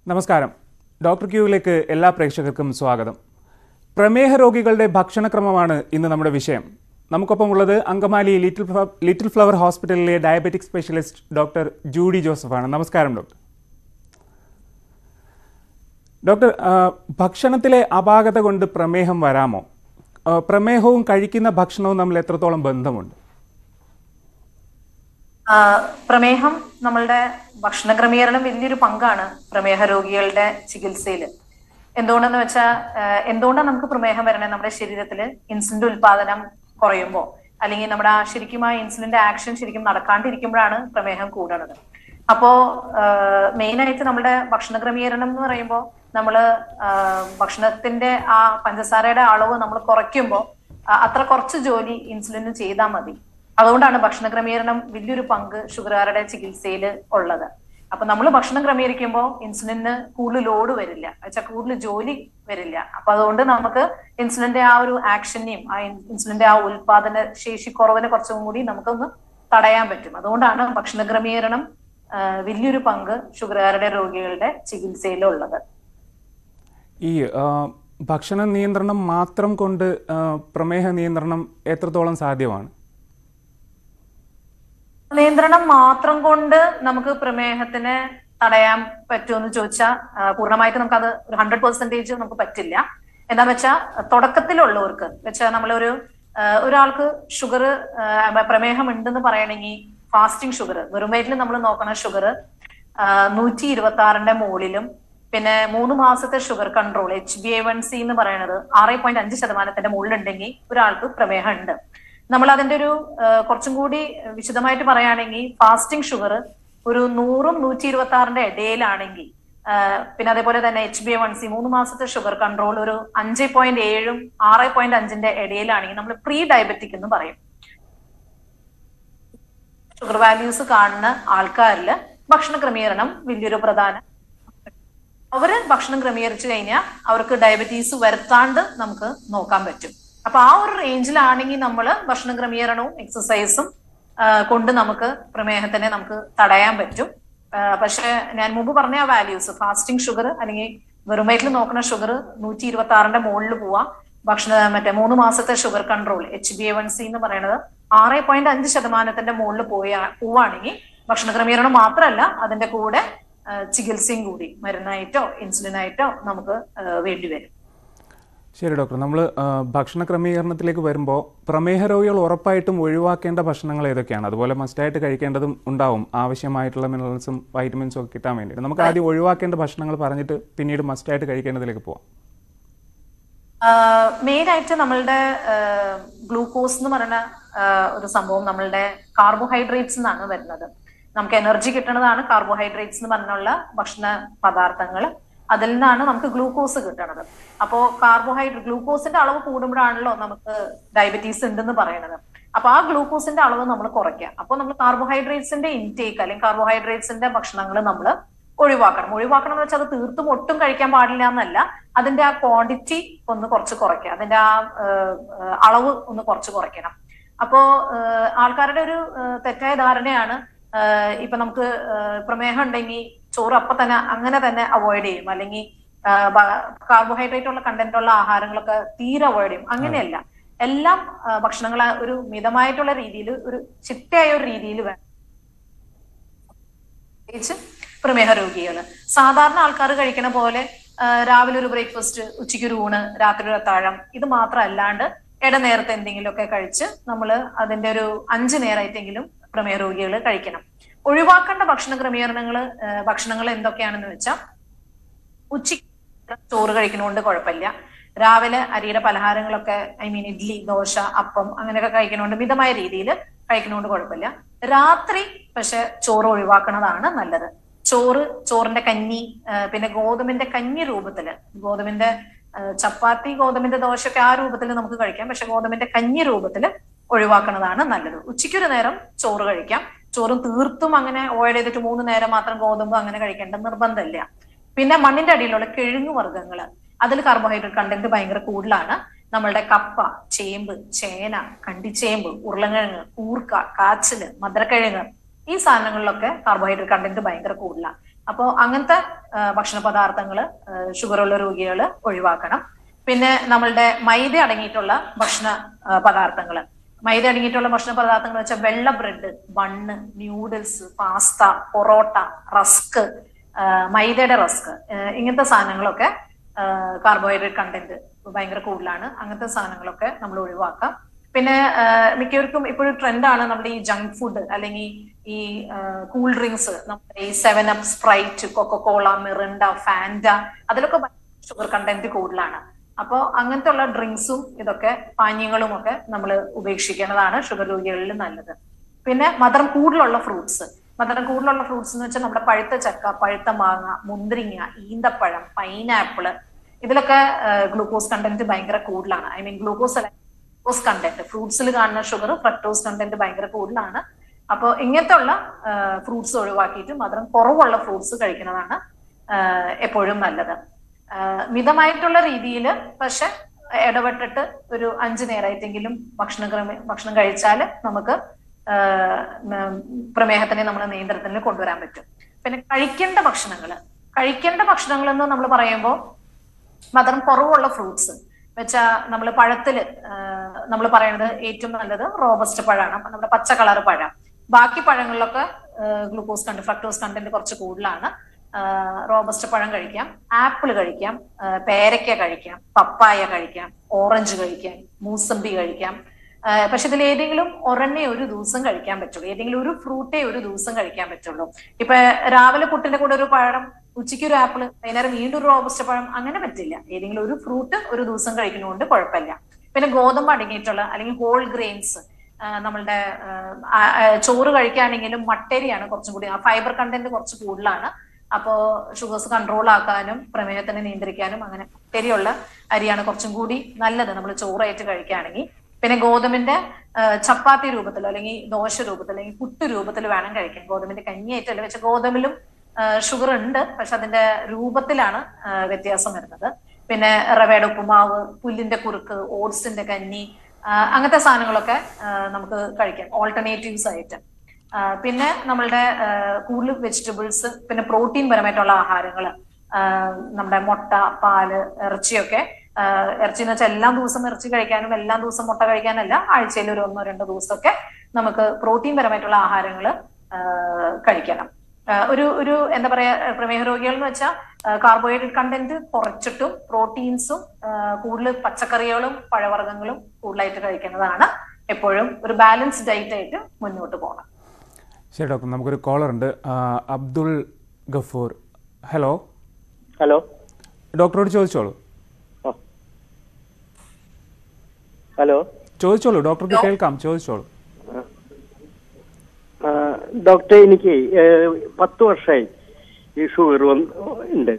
നമസ്കാരം ഡോക്ടർ ക്യൂവിലേക്ക് എല്ലാ പ്രേക്ഷകർക്കും സ്വാഗതം പ്രമേഹ രോഗികളുടെ ഭക്ഷണക്രമമാണ് ഇന്ന് നമ്മുടെ വിഷയം നമുക്കൊപ്പം ഉള്ളത് Angamaly little flower little flower ഹോസ്പിറ്റലിലെ ഡയബറ്റിക് സ്പെഷ്യലിസ്റ്റ് ഡോക്ടർ ജൂഡി ജോസഫാണ് നമസ്കാരം ഡോക്ടർ ഡോക്ടർ ആ, ഭക്ഷണത്തിലെ അപാകത കൊണ്ട് പ്രമേഹം വരാമോ ആ, പ്രമേഹവും കഴിക്കുന്ന ഭക്ഷണവും തമ്മിൽ എത്രത്തോളം ബന്ധമുണ്ട് ആ, പ്രമേഹം നമ്മളുടെ ഭക്ഷണ ക്രമീകരണം വലിയൊരു പങ്കാണ് പ്രമേഹ രോഗികളുടെ ചികിത്സയിൽ എന്തുകൊണ്ടെന്ന് വെച്ചാൽ എന്തുകൊണ്ടാണ് നമുക്ക് പ്രമേഹം വരണേ നമ്മുടെ ശരീരത്തിൽ ഇൻസുലിന്റെ ഉൽപാദനം കുറയുമ്പോൾ അല്ലെങ്കിൽ നമ്മുടെ ആ ശരിക്കും ആ ഇൻസുലിന്റെ ആക്ഷൻ ശരിക്കും നടക്കാണ്ടിരിക്കുമ്പോഴാണ് പ്രമേഹം കൂടുന്നത് അപ്പോ മെയിൻ ആയിട്ട് നമ്മുടെ ഭക്ഷണ ക്രമീകരണം എന്ന് പറയുമ്പോൾ നമ്മള് ആ, ഭക്ഷണത്തിന്റെ ആ പഞ്ചസാരയുടെ അളവ് നമ്മൾ കുറയ്ക്കുമ്പോൾ അത്ര കുറച്ച് ജോലി ഇൻസുലിന് ചെയ്താൽ മതി അതുകൊണ്ടാണ് ഭക്ഷണ ക്രമീകരണം വലിയൊരു പങ്ക് ഷുഗറുകാരുടെ ചികിത്സയിൽ ഉള്ളത് അപ്പൊ നമ്മൾ ഭക്ഷണം ക്രമീകരിക്കുമ്പോൾ ഇൻസുലിന് കൂടുതൽ ലോഡ് വരില്ല വെച്ചാൽ കൂടുതൽ ജോലി വരില്ല അപ്പൊ അതുകൊണ്ട് നമുക്ക് ഇൻസുലിന്റെ ആ ഒരു ആക്ഷനെയും ആ ഇൻസുലിന്റെ ആ ഉൽപാദന ശേഷി കുറവിനെ കുറച്ചും കൂടി നമുക്കൊന്ന് തടയാൻ പറ്റും അതുകൊണ്ടാണ് ഭക്ഷണ ക്രമീകരണം ആ, വലിയൊരു പങ്ക് ഷുഗറുകാരുടെ രോഗികളുടെ ചികിത്സയിലുള്ളത് ഈ ആ, ഭക്ഷണ നിയന്ത്രണം മാത്രം കൊണ്ട് ആ, പ്രമേഹ നിയന്ത്രണം എത്രത്തോളം സാധ്യമാണ് നിയന്ത്രണം മാത്രം കൊണ്ട് നമുക്ക് പ്രമേഹത്തിനെ തടയാൻ പറ്റുമെന്ന് ചോദിച്ചാൽ പൂർണ്ണമായിട്ട് നമുക്ക് അത് ഒരു ഹൺഡ്രഡ് പെർസെന്റേജ് നമുക്ക് പറ്റില്ല എന്താന്ന് വെച്ചാൽ തുടക്കത്തിലുള്ളവർക്ക് വെച്ചാൽ നമ്മളൊരു ആ, ഒരാൾക്ക് ഷുഗർ പ്രമേഹം ഉണ്ടെന്ന് പറയണമെങ്കിൽ ഫാസ്റ്റിംഗ് ഷുഗർ വെറും വയറ്റിൽ നമ്മൾ നോക്കണ ഷുഗർ നൂറ്റി ഇരുപത്തി ആറിന്റെ മുകളിലും പിന്നെ മൂന്ന് മാസത്തെ sugar control H B A one C എന്ന് പറയുന്നത് ആറ് പോയിന്റ് അഞ്ച് ശതമാനത്തിന്റെ മുകളിലുണ്ടെങ്കിൽ ഒരാൾക്ക് പ്രമേഹം ഉണ്ട് നമ്മൾ അതിന്റെ ഒരു ആ, കുറച്ചും കൂടി വിശദമായിട്ട് പറയുകയാണെങ്കിൽ ഫാസ്റ്റിംഗ് ഷുഗർ ഒരു നൂറും നൂറ്റി ഇരുപത്തി ആറിന്റെ ഇടയിലാണെങ്കിൽ ആ, പിന്നെ അതേപോലെ തന്നെ H B A one C മൂന്ന് മാസത്തെ ഷുഗർ കൺട്രോൾ ഒരു അഞ്ച് പോയിന്റ് ഏഴും ആറ് പോയിന്റ് അഞ്ചിന്റെ ഇടയിലാണെങ്കിൽ നമ്മൾ പ്രീ ഡയബറ്റിക് എന്ന് പറയും ഷുഗർ വാല്യൂസ് കാണുന്ന ആൾക്കാരിൽ ഭക്ഷണ ക്രമീകരണം വലിയൊരു പ്രധാന അവര് ഭക്ഷണം ക്രമീകരിച്ചു കഴിഞ്ഞാൽ അവർക്ക് ഡയബറ്റീസ് വരുത്താണ്ട് നമുക്ക് നോക്കാൻ പറ്റും അപ്പൊ ആ ഒരു റേഞ്ചിലാണെങ്കിൽ നമ്മൾ ഭക്ഷണ ക്രമീകരണവും എക്സസൈസും കൊണ്ട് നമുക്ക് പ്രമേഹത്തിനെ നമുക്ക് തടയാൻ പറ്റും ആ, പക്ഷെ ഞാൻ മുമ്പ് പറഞ്ഞ ആ വാല്യൂസ് ഫാസ്റ്റിംഗ് ഷുഗർ അല്ലെങ്കിൽ വെറും വയറ്റിൽ നോക്കുന്ന ഷുഗർ നൂറ്റി ഇരുപത്തി ആറിന്റെ മുകളിൽ പോവാം ഭക്ഷണ മറ്റേ മൂന്ന് മാസത്തെ sugar control H B A one C എന്ന് പറയുന്നത് ആറ് പോയിന്റ് അഞ്ച് ശതമാനത്തിന്റെ മുകളിൽ പോയാ പോവാണെങ്കിൽ ഭക്ഷണ ക്രമീകരണം മാത്രമല്ല അതിന്റെ കൂടെ ആ, ചികിത്സയും കൂടി മരുന്നായിട്ടോ ഇൻസുലിനായിട്ടോ നമുക്ക് ആ, വേണ്ടിവരും ശരി ഡോക്ടർ നമ്മൾ ഭക്ഷണ ക്രമീകരണത്തിലേക്ക് വരുമ്പോൾ പ്രമേഹ രോഗികൾ ഉറപ്പായിട്ടും ഒഴിവാക്കേണ്ട ഭക്ഷണങ്ങൾ ഏതൊക്കെയാണ് അതുപോലെ മസ്റ്റായിട്ട് കഴിക്കേണ്ടതും ഉണ്ടാവും ആവശ്യമായിട്ടുള്ള മിനറൽസും വൈറ്റമിൻസും ഒക്കെ കിട്ടാൻ വേണ്ടിയിട്ട് നമുക്ക് ആദ്യം ഒഴിവാക്കേണ്ട ഭക്ഷണങ്ങൾ പറഞ്ഞിട്ട് പിന്നീട് മസ്റ്റായിട്ട് കഴിക്കേണ്ടതിലേക്ക് പോവാം മെയിൻ ആയിട്ട് നമ്മളുടെ ഗ്ലൂക്കോസ് എന്ന് പറയുന്ന ആ, ഒരു സംഭവം നമ്മളുടെ കാർബോഹൈഡ്രേറ്റ്സ് എന്നാണ് വരുന്നത് നമുക്ക് എനർജി കിട്ടുന്നതാണ് കാർബോഹൈഡ്രേറ്റ്സ് എന്ന് പറഞ്ഞുള്ള ഭക്ഷണ പദാർത്ഥങ്ങൾ അതിൽ നിന്നാണ് നമുക്ക് ഗ്ലൂക്കോസ് കിട്ടണത് അപ്പോ കാർബോഹൈഡ്രേറ്റ് ഗ്ലൂക്കോസിന്റെ അളവ് കൂടുമ്പോഴാണല്ലോ നമുക്ക് ഡയബറ്റീസ് ഉണ്ടെന്ന് പറയുന്നത് അപ്പൊ ആ ഗ്ലൂക്കോസിന്റെ അളവ് നമ്മൾ കുറയ്ക്കുക അപ്പോൾ നമ്മൾ കാർബോഹൈഡ്രേറ്റ്സിന്റെ ഇൻടേക്ക് അല്ലെങ്കിൽ കാർബോഹൈഡ്രേറ്റ്സിന്റെ ഭക്ഷണങ്ങൾ നമ്മൾ ഒഴിവാക്കണം ഒഴിവാക്കണം എന്ന് വെച്ചാൽ അത് തീർത്തും ഒട്ടും കഴിക്കാൻ പാടില്ല എന്നല്ല അതിന്റെ ആ ക്വാണ്ടിറ്റി ഒന്ന് കുറച്ച് കുറയ്ക്കുക അതിന്റെ ആ ഏഹ്, ഏഹ്, അളവ് ഒന്ന് കുറച്ച് കുറയ്ക്കണം അപ്പോ ഏഹ്, ആൾക്കാരുടെ ഒരു ഏഹ്, തെറ്റായ ധാരണയാണ് ഏഹ്, ഇപ്പൊ നമുക്ക് ഏഹ്, പ്രമേഹം ഉണ്ടെങ്കിൽ ചോറ് അപ്പൊ തന്നെ അങ്ങനെ തന്നെ അവോയ്ഡ് ചെയ്യും അല്ലെങ്കിൽ കാർബോഹൈഡ്രേറ്റ് ഉള്ള കണ്ടന്റ് ഉള്ള ആഹാരങ്ങളൊക്കെ തീരെ അവോയ്ഡ് ചെയ്യും അങ്ങനെയല്ല എല്ലാം ആ, ഭക്ഷണങ്ങളെ ഒരു മിതമായിട്ടുള്ള രീതിയിൽ ഒരു ചിട്ടയായ ഒരു രീതിയിൽ വേണം പ്രത്യേകിച്ച് പ്രമേഹ രോഗികൾ സാധാരണ ആൾക്കാർ കഴിക്കണ പോലെ ആ, രാവിലെ ഒരു ബ്രേക്ക്ഫാസ്റ്റ് ഉച്ചയ്ക്ക് ഒരു ഊണ് രാത്രി ഒരു അത്താഴം ഇത് മാത്രം അല്ലാണ്ട് ഇടനേരത്തെ എന്തെങ്കിലുമൊക്കെ കഴിച്ച് നമ്മൾ അതിന്റെ ഒരു അഞ്ച് നേരമായിട്ടെങ്കിലും പ്രമേഹ രോഗികൾ കഴിക്കണം ഒഴിവാക്കേണ്ട ഭക്ഷണ ക്രമീകരണങ്ങൾ ഭക്ഷണങ്ങൾ എന്തൊക്കെയാണെന്ന് വെച്ചാൽ ഉച്ചയ്ക്ക് ചോറ് കഴിക്കുന്നതുകൊണ്ട് കുഴപ്പമില്ല രാവിലെ അരിയുടെ പലഹാരങ്ങളൊക്കെ ഐ മീൻ ഇഡ്ഡലി ദോശ അപ്പം അങ്ങനെയൊക്കെ കഴിക്കുന്നതുകൊണ്ട് മിതമായ രീതിയിൽ കഴിക്കുന്നതുകൊണ്ട് കുഴപ്പമില്ല രാത്രി പക്ഷെ ചോറ് ഒഴിവാക്കുന്നതാണ് നല്ലത് ചോറ് ചോറിന്റെ കഞ്ഞി ആ, പിന്നെ ഗോതമ്പിന്റെ കഞ്ഞി രൂപത്തില് ഗോതമ്പിന്റെ ആ, ചപ്പാത്തി ഗോതമ്പിന്റെ ദോശയൊക്കെ ആ രൂപത്തിൽ നമുക്ക് കഴിക്കാം പക്ഷെ ഗോതമ്പിന്റെ കഞ്ഞി രൂപത്തില് ഒഴിവാക്കുന്നതാണ് നല്ലത് ഉച്ചയ്ക്കൊരു നേരം ചോറ് കഴിക്കാം ചോറും തീർത്തും അങ്ങനെ അവോയ്ഡ് ചെയ്തിട്ട് മൂന്ന് നേരം മാത്രം ഗോതമ്പ് അങ്ങനെ കഴിക്കേണ്ട നിർബന്ധമില്ല പിന്നെ മണ്ണിന്റെ അടിയിലുള്ള കിഴങ്ങ് വർഗ്ഗങ്ങള് അതിൽ കാർബോഹൈഡ്രേറ്റ് കണ്ടന്റ് ഭയങ്കര കൂടുതലാണ് നമ്മളുടെ കപ്പ ചേമ്പ് ചേന കണ്ടിച്ചേമ്പ് ഉരുളക്കിഴങ്ങ് കൂർക്ക കാച്ചില് മധുരക്കിഴങ്ങ് ഈ സാധനങ്ങളിലൊക്കെ കാർബോഹൈഡ്രേറ്റ് കണ്ടന്റ് ഭയങ്കര കൂടുതലാണ് അപ്പോൾ അങ്ങനത്തെ ആ, ഭക്ഷണ പദാർത്ഥങ്ങൾ ഷുഗറുള്ള രോഗികൾ ഒഴിവാക്കണം പിന്നെ നമ്മളുടെ മൈദ അടങ്ങിയിട്ടുള്ള ഭക്ഷണ പദാർത്ഥങ്ങൾ മൈദ അടങ്ങിയിട്ടുള്ള ഭക്ഷണ പദാർത്ഥങ്ങൾ വെച്ചാൽ വെള്ള bread bun noodles pasta parotta rusk മൈദയുടെ റസ്ക് ഇങ്ങനത്തെ സാധനങ്ങളൊക്കെ കാർബോഹൈഡ്രേറ്റ് കണ്ടന്റ് ഭയങ്കര കൂടുതലാണ് അങ്ങനത്തെ സാധനങ്ങളൊക്കെ നമ്മൾ ഒഴിവാക്കാം പിന്നെ ആ, മിക്കവർക്കും ഇപ്പോഴും ട്രെൻഡാണ് നമ്മുടെ ഈ ജങ്ക് ഫുഡ് അല്ലെങ്കിൽ ഈ കൂൾ ഡ്രിങ്ക്സ് നമ്മുടെ ഈ seven up Sprite Coca Cola Mirinda Fanta അതിലൊക്കെ ഷുഗർ കണ്ടന്റ് കൂടുതലാണ് അപ്പോൾ അങ്ങനത്തെ ഉള്ള ഡ്രിങ്ക്സും ഇതൊക്കെ പാനീയങ്ങളും ഒക്കെ നമ്മൾ ഉപേക്ഷിക്കേണ്ടതാണ് ഷുഗർ രോഗികളിൽ നല്ലത് പിന്നെ മധുരം കൂടുതലുള്ള ഫ്രൂട്ട്സ് മധുരം കൂടുതലുള്ള ഫ്രൂട്ട്സ് എന്ന് വെച്ചാൽ നമ്മുടെ പഴുത്ത ചക്ക പഴുത്ത മാങ്ങ മുന്തിരിങ്ങ ഈന്തപ്പഴം പൈനാപ്പിള് ഇതിലൊക്കെ ഗ്ലൂക്കോസ് കണ്ടന്റ് ഭയങ്കര കൂടുതലാണ് ഐ മീൻ ഗ്ലൂക്കോസ് അല്ല ഫ്രക്ടോസ് കണ്ടന്റ് ഫ്രൂട്ട്സിൽ കാണുന്ന ഷുഗർ ഫ്രക്ടോസ് കണ്ടന്റ് ഭയങ്കര കൂടുതലാണ് അപ്പോൾ ഇങ്ങനത്തെ ഉള്ള ഫ്രൂട്ട്സ് ഒഴിവാക്കിയിട്ട് മധുരം കുറവുള്ള ഫ്രൂട്ട്സ് കഴിക്കുന്നതാണ് ആ, എപ്പോഴും നല്ലത് ആ, മിതമായിട്ടുള്ള രീതിയിൽ പക്ഷെ ഇടപെട്ടിട്ട് ഒരു അഞ്ചു നേരമായിട്ടെങ്കിലും ഭക്ഷണ ക്രമ ഭക്ഷണം കഴിച്ചാൽ നമുക്ക് ആ, ഉം, പ്രമേഹത്തിനെ നമ്മൾ നിയന്ത്രണത്തിൽ കൊണ്ടുവരാൻ പറ്റും പിന്നെ കഴിക്കേണ്ട ഭക്ഷണങ്ങൾ കഴിക്കേണ്ട ഭക്ഷണങ്ങൾ എന്ന് നമ്മൾ പറയുമ്പോൾ മധുരം കുറവുള്ള ഫ്രൂട്ട്സ് വെച്ചാ നമ്മൾ പഴത്തില് നമ്മൾ പറയുന്നത് ഏറ്റവും നല്ലത് റോബസ്റ്റ് പഴമാണ് അപ്പൊ നമ്മുടെ പച്ച കളർ പഴം ബാക്കി പഴങ്ങളിലൊക്കെ ഗ്ലൂക്കോസ് കണ്ട് ഫ്രക്ടോസ് കണ്ടന്റ് കുറച്ച് കൂടുതലാണ് റോബസ്റ്റ് പഴം കഴിക്കാം ആപ്പിൾ കഴിക്കാം ആ, പേരയ്ക്ക കഴിക്കാം പപ്പായ കഴിക്കാം ഓറഞ്ച് കഴിക്കാം മൂസമ്പി കഴിക്കാം ആ, പക്ഷെ ഇതിൽ ഏതെങ്കിലും ഒരെണ്ണേ ഒരു ദിവസം കഴിക്കാൻ പറ്റുള്ളൂ ഏതെങ്കിലും ഒരു ഫ്രൂട്ടേ ഒരു ദിവസം കഴിക്കാൻ പറ്റുള്ളൂ ഇപ്പൊ രാവിലെ പുട്ടിന്റെ കൂടെ ഒരു പഴം ഉച്ചയ്ക്ക് ഒരു ആപ്പിൾ വൈകുന്നേരം വീണ്ടും ഒരു റോബസ്റ്റ് പഴം അങ്ങനെ പറ്റില്ല ഏതെങ്കിലും ഒരു ഫ്രൂട്ട് ഒരു ദിവസം കഴിക്കുന്നതുകൊണ്ട് കുഴപ്പമില്ല പിന്നെ ഗോതമ്പ് അടങ്ങിയിട്ടുള്ള അല്ലെങ്കിൽ ഹോൾ ഗ്രെയിൻസ് നമ്മളുടെ ആ, ആ, ചോറ് കഴിക്കുകയാണെങ്കിലും മട്ടരിയാണ് കുറച്ചും കൂടി ആ ഫൈബർ കണ്ടന്റ് കുറച്ച് കൂടുതലാണ് അപ്പോ ഷുഗേഴ്സ് കൺട്രോൾ ആക്കാനും പ്രമേഹത്തിനെ നിയന്ത്രിക്കാനും അങ്ങനെ മട്ടരിയുള്ള അരിയാണ് കുറച്ചും കൂടി നല്ലത് നമ്മൾ ചോറായിട്ട് കഴിക്കുകയാണെങ്കിൽ പിന്നെ ഗോതമ്പിന്റെ ആ, ചപ്പാത്തി രൂപത്തിലോ അല്ലെങ്കിൽ ദോശ രൂപത്തിലോ അല്ലെങ്കിൽ പുട്ട് രൂപത്തിൽ വേണം കഴിക്കാൻ ഗോതമ്പിന്റെ കഞ്ഞിയായിട്ടല്ല വെച്ച ഗോതമ്പിലും ഷുഗർ ഉണ്ട് പക്ഷെ അതിന്റെ രൂപത്തിലാണ് ആ, വ്യത്യാസം വരുന്നത് പിന്നെ റവയുടെ ഉപ്പുമാവ് പുല്ലിന്റെ കുറുക്ക് ഓട്സിന്റെ കഞ്ഞി ആ, അങ്ങനത്തെ സാധനങ്ങളൊക്കെ ആ, നമുക്ക് കഴിക്കാം ഓൾട്ടർനേറ്റീവ്സ് ആയിട്ട് ആ, പിന്നെ നമ്മളുടെ ആ, കൂടുതൽ വെജിറ്റബിൾസ് പിന്നെ പ്രോട്ടീൻ പരമായിട്ടുള്ള ആഹാരങ്ങൾ നമ്മുടെ മുട്ട പാല് ഇറച്ചിയൊക്കെ ആ, ഇറച്ചി എന്ന് വെച്ചാൽ എല്ലാ ദിവസം ഇറച്ചി കഴിക്കാനും എല്ലാ ദിവസം മുട്ട കഴിക്കാനല്ല ആഴ്ചയിൽ ഒരു ഒന്നോ രണ്ടോ ദിവസമൊക്കെ നമുക്ക് പ്രോട്ടീൻ പരമായിട്ടുള്ള ആഹാരങ്ങൾ കഴിക്കണം ആ, ഒരു ഒരു എന്താ പറയാ പ്രമേഹ രോഗികൾ എന്ന് വെച്ചാൽ കാർബോഹൈഡ്രേറ്റ് കണ്ടന്റ് കുറച്ചിട്ടും പ്രോട്ടീൻസും കൂടുതൽ പച്ചക്കറികളും പഴവർഗ്ഗങ്ങളും കൂടുതലായിട്ട് കഴിക്കുന്നതാണ് എപ്പോഴും ഒരു ബാലൻസ് ഡയറ്റ് ആയിട്ട് മുന്നോട്ട് പോകണം ശരി ഡോക്ടർ നമുക്കൊരു കോളർ ഉണ്ട് ആ, അബ്ദുൾ ഗഫൂർ ഹലോ ഹലോ ഡോക്ടറോട് ചോദിച്ചോളൂ ആ. ഹലോ ചോദിച്ചോളൂ ഡോക്ടർക്ക് കേൾക്കാം ചോദിച്ചോളൂ ആ, ഡോക്ടർ എനിക്ക് ഏ, പത്ത് വർഷമായി ഈ ഷുഗർ വന്ന് ഉണ്ട്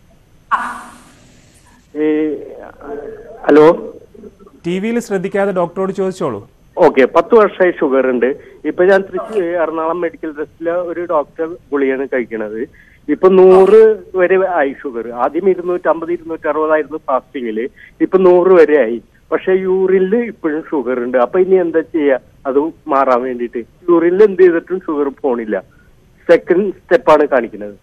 ഈ, ഹലോ ടി വിയിൽ ശ്രദ്ധിക്കാതെ ഡോക്ടറോട് ചോദിച്ചോളൂ ഓക്കെ പത്ത് വർഷമായി ഷുഗർ ഉണ്ട് ഇപ്പൊ ഞാൻ തൃശ്ശൂർ എറണാകുളം മെഡിക്കൽ ട്രസ്റ്റിലെ ഒരു ഡോക്ടർ ഗുളിയാണ് കഴിക്കണത് ഇപ്പൊ നൂറ് വരെ ആയി ഷുഗർ ആദ്യം ഇരുന്നൂറ്റമ്പത് ഇരുന്നൂറ്ററുപതായിരുന്നു ഫാസ്റ്റിങ്ങില് ഇപ്പൊ നൂറ് വരെ ആയി പക്ഷെ യൂറിനില് ഇപ്പോഴും ഷുഗർ ഉണ്ട് അപ്പൊ ഇനി എന്താ ചെയ്യാ അത് മാറാൻ വേണ്ടിയിട്ട് യൂറിനിൽ എന്ത് ചെയ്തിട്ടും ഷുഗർ പോണില്ല സെക്കൻഡ് സ്റ്റെപ്പാണ് കാണിക്കുന്നത്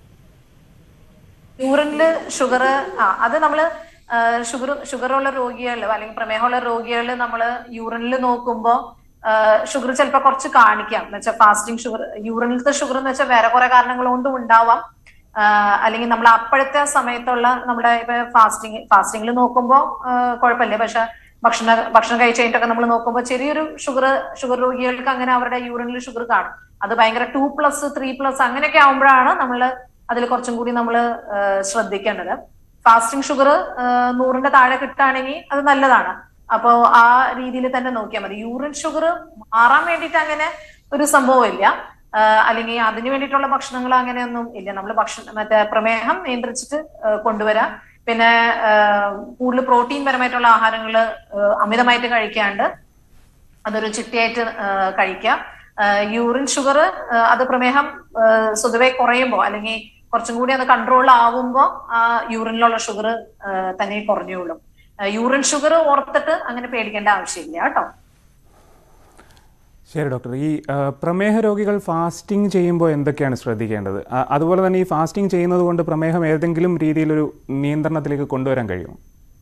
യൂറിനില് ഷുഗർ ആ അത് നമ്മള് ഷുഗർ ഷുഗർ ഉള്ള രോഗികളിൽ അല്ലെങ്കിൽ പ്രമേഹമുള്ള രോഗികളിൽ നമ്മൾ യൂറിനിൽ നോക്കുമ്പോൾ ഷുഗർ ചിലപ്പോൾ കുറച്ച് കാണിക്കാം എന്ന് വെച്ചാൽ ഫാസ്റ്റിംഗ് ഷുഗർ യൂറിനിലത്തെ ഷുഗർ എന്ന് വെച്ചാൽ വേറെ കുറെ കാരണങ്ങൾ കൊണ്ടും ഉണ്ടാവാം ആ, അല്ലെങ്കിൽ നമ്മൾ അപ്പോഴത്തെ സമയത്തുള്ള നമ്മുടെ ഇപ്പൊ ഫാസ്റ്റിംഗ് ഫാസ്റ്റിംഗിൽ നോക്കുമ്പോൾ കുഴപ്പമില്ല പക്ഷെ ഭക്ഷണ ഭക്ഷണം കഴിച്ച് കഴിഞ്ഞിട്ടൊക്കെ നമ്മൾ നോക്കുമ്പോൾ ചെറിയൊരു ഷുഗർ ഷുഗർ രോഗികൾക്ക് അങ്ങനെ അവരുടെ യൂറിനിൽ ഷുഗർ കാണും അത് ഭയങ്കര ടു പ്ലസ് ത്രീ പ്ലസ് അങ്ങനെയൊക്കെ ആകുമ്പോഴാണ് നമ്മൾ അതിൽ കുറച്ചും കൂടി നമ്മൾ ശ്രദ്ധിക്കേണ്ടത് ഫാസ്റ്റിംഗ് ഷുഗർ നൂറിന്റെ താഴെ കിട്ടുകയാണെങ്കിൽ അത് നല്ലതാണ് അപ്പോൾ ആ രീതിയിൽ തന്നെ നോക്കിയാൽ മതി യൂറിൻ ഷുഗർ മാറാൻ വേണ്ടിയിട്ട് അങ്ങനെ ഒരു സംഭവം ഇല്ല ആഹ് അല്ലെങ്കിൽ അതിന് വേണ്ടിയിട്ടുള്ള ഭക്ഷണങ്ങൾ അങ്ങനെയൊന്നും ഇല്ല നമ്മൾ ഭക്ഷണം മറ്റേ പ്രമേഹം നിയന്ത്രിച്ചിട്ട് ആഹ് കൊണ്ടുവരാം പിന്നെ ആഹ് കൂടുതൽ പ്രോട്ടീൻ പരമായിട്ടുള്ള ആഹാരങ്ങൾ അമിതമായിട്ട് കഴിക്കാണ്ട് അതൊരു ചിട്ടയായിട്ട് ആഹ് കഴിക്കാം യൂറിൻ ഷുഗർ അത് പ്രമേഹം ആഹ് സ്വതവേ കുറയുമ്പോൾ അല്ലെങ്കിൽ കുറച്ചും കൂടി അത് കൺട്രോൾ ആവുമ്പോൾ ആ യൂറിനിലുള്ള ഷുഗർ തന്നെ കുറഞ്ഞോളും യൂറിൻ ഷുഗർ ഓർത്തിട്ട് അങ്ങനെ പേടിക്കേണ്ട ആവശ്യമില്ല കേട്ടോ ശരി ഡോക്ടർ ഈ ആ, പ്രമേഹ രോഗികൾ ഫാസ്റ്റിംഗ് ചെയ്യുമ്പോൾ എന്തൊക്കെയാണ് ശ്രദ്ധിക്കേണ്ടത് ആ, അതുപോലെ തന്നെ ഈ ഫാസ്റ്റിംഗ് ചെയ്യുന്നത് കൊണ്ട് പ്രമേഹം ഏതെങ്കിലും രീതിയിലൊരു നിയന്ത്രണത്തിലേക്ക് കൊണ്ടുവരാൻ കഴിയുമോ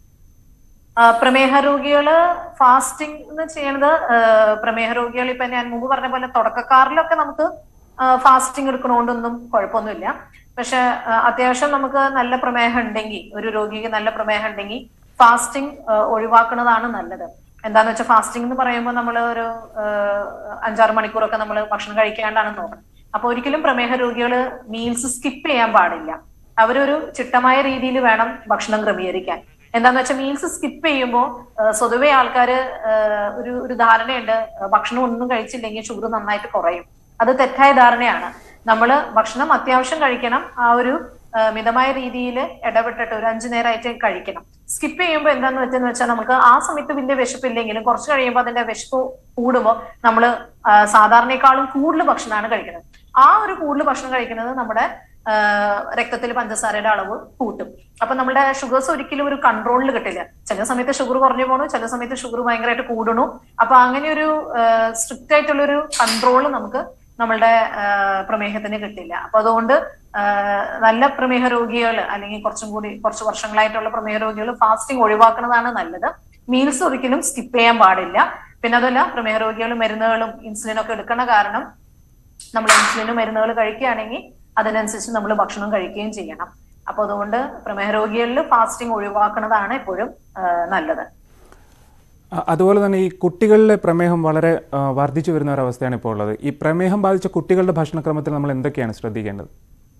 ആ, പ്രമേഹ രോഗികള് ഫാസ്റ്റിംഗ് എന്ന് ചെയ്യണത് ആ, പ്രമേഹ രോഗികൾ ഇപ്പൊ ഞാൻ മുമ്പ് പറഞ്ഞ പോലെ തുടക്കക്കാരിലൊക്കെ നമുക്ക് ഫാസ്റ്റിംഗ് എടുക്കണോണ്ടൊന്നും കുഴപ്പമൊന്നുമില്ല പക്ഷെ ആ, അത്യാവശ്യം നമുക്ക് നല്ല പ്രമേഹം ഉണ്ടെങ്കിൽ ഒരു രോഗിക്ക് നല്ല പ്രമേഹം ഉണ്ടെങ്കിൽ ഫാസ്റ്റിംഗ് ഒഴിവാക്കുന്നതാണ് നല്ലത് എന്താന്ന് വെച്ചാൽ ഫാസ്റ്റിംഗ് എന്ന് പറയുമ്പോൾ നമ്മൾ ഒരു ആ, അഞ്ചാറ് മണിക്കൂറൊക്കെ നമ്മൾ ഭക്ഷണം കഴിക്കാണ്ടാണ് നോക്കണം അപ്പൊ ഒരിക്കലും പ്രമേഹ രോഗികൾ മീൽസ് സ്കിപ്പ് ചെയ്യാൻ പാടില്ല അവരൊരു ചിട്ടമായ രീതിയിൽ വേണം ഭക്ഷണം ക്രമീകരിക്കാൻ എന്താന്ന് വെച്ചാൽ മീൽസ് സ്കിപ്പ് ചെയ്യുമ്പോൾ സ്വതവേ ആൾക്കാർ ഒരു ഒരു ധാരണയുണ്ട് ആ, ഭക്ഷണം ഒന്നും കഴിച്ചില്ലെങ്കിൽ ഷുഗർ നന്നായിട്ട് കുറയും അത് തെറ്റായ ധാരണയാണ് നമ്മൾ ഭക്ഷണം അത്യാവശ്യം കഴിക്കണം ആ ഒരു ആ, മിതമായ രീതിയിൽ ഇടപെട്ടിട്ട് ഒരു അഞ്ചു നേരമായിട്ട് കഴിക്കണം സ്കിപ്പ് ചെയ്യുമ്പോൾ എന്താന്ന് വെച്ചെന്ന് വെച്ചാൽ നമുക്ക് ആ സമയത്ത് വലിയ വിശപ്പില്ലെങ്കിലും കുറച്ച് കഴിയുമ്പോൾ അതിന്റെ വിശപ്പ് കൂടുമ്പോൾ നമ്മൾ സാധാരണയെക്കാളും കൂടുതൽ ഭക്ഷണമാണ് കഴിക്കുന്നത് ആ ഒരു കൂടുതൽ ഭക്ഷണം കഴിക്കുന്നത് നമ്മുടെ രക്തത്തിൽ പഞ്ചസാരയുടെ അളവ് കൂട്ടും അപ്പൊ നമ്മുടെ ഷുഗേഴ്സ് ഒരിക്കലും ഒരു കൺട്രോളിൽ കിട്ടില്ല ചില സമയത്ത് ഷുഗർ കുറഞ്ഞു പോണു ചില സമയത്ത് ഷുഗർ ഭയങ്കരമായിട്ട് കൂടണു അപ്പൊ അങ്ങനെ ഒരു സ്ട്രിക്റ്റ് ആയിട്ടുള്ള ഒരു കൺട്രോൾ നമുക്ക് നമ്മളുടെ ആ, പ്രമേഹത്തിന് കിട്ടില്ല അപ്പൊ അതുകൊണ്ട് ആ, നല്ല പ്രമേഹ രോഗികൾ അല്ലെങ്കിൽ കുറച്ചും കൂടി കുറച്ച് വർഷങ്ങളായിട്ടുള്ള പ്രമേഹ രോഗികൾ ഫാസ്റ്റിംഗ് ഒഴിവാക്കുന്നതാണ് നല്ലത് മീൽസ് ഒരിക്കലും സ്കിപ്പ് ചെയ്യാൻ പാടില്ല പിന്നെ അതല്ല പ്രമേഹ രോഗികൾ മരുന്നുകളും ഇൻസുലിനും ഒക്കെ എടുക്കണ കാരണം നമ്മൾ ഇൻസുലിനും മരുന്നുകൾ കഴിക്കുകയാണെങ്കിൽ അതിനനുസരിച്ച് നമ്മൾ ഭക്ഷണം കഴിക്കുകയും ചെയ്യണം അപ്പൊ അതുകൊണ്ട് പ്രമേഹ രോഗികളിൽ ഫാസ്റ്റിംഗ് ഒഴിവാക്കുന്നതാണ് എപ്പോഴും ആ, നല്ലത് അ- അതുപോലെ തന്നെ ഈ കുട്ടികളിലെ പ്രമേഹം വളരെ ആ, വർദ്ധിച്ചു വരുന്ന ഒരു അവസ്ഥയാണ് ഇപ്പോൾ ഉള്ളത് ഈ പ്രമേഹം ബാധിച്ച കുട്ടികളുടെ ഭക്ഷണക്രമത്തിൽ നമ്മൾ എന്തൊക്കെയാണ് ശ്രദ്ധിക്കേണ്ടത്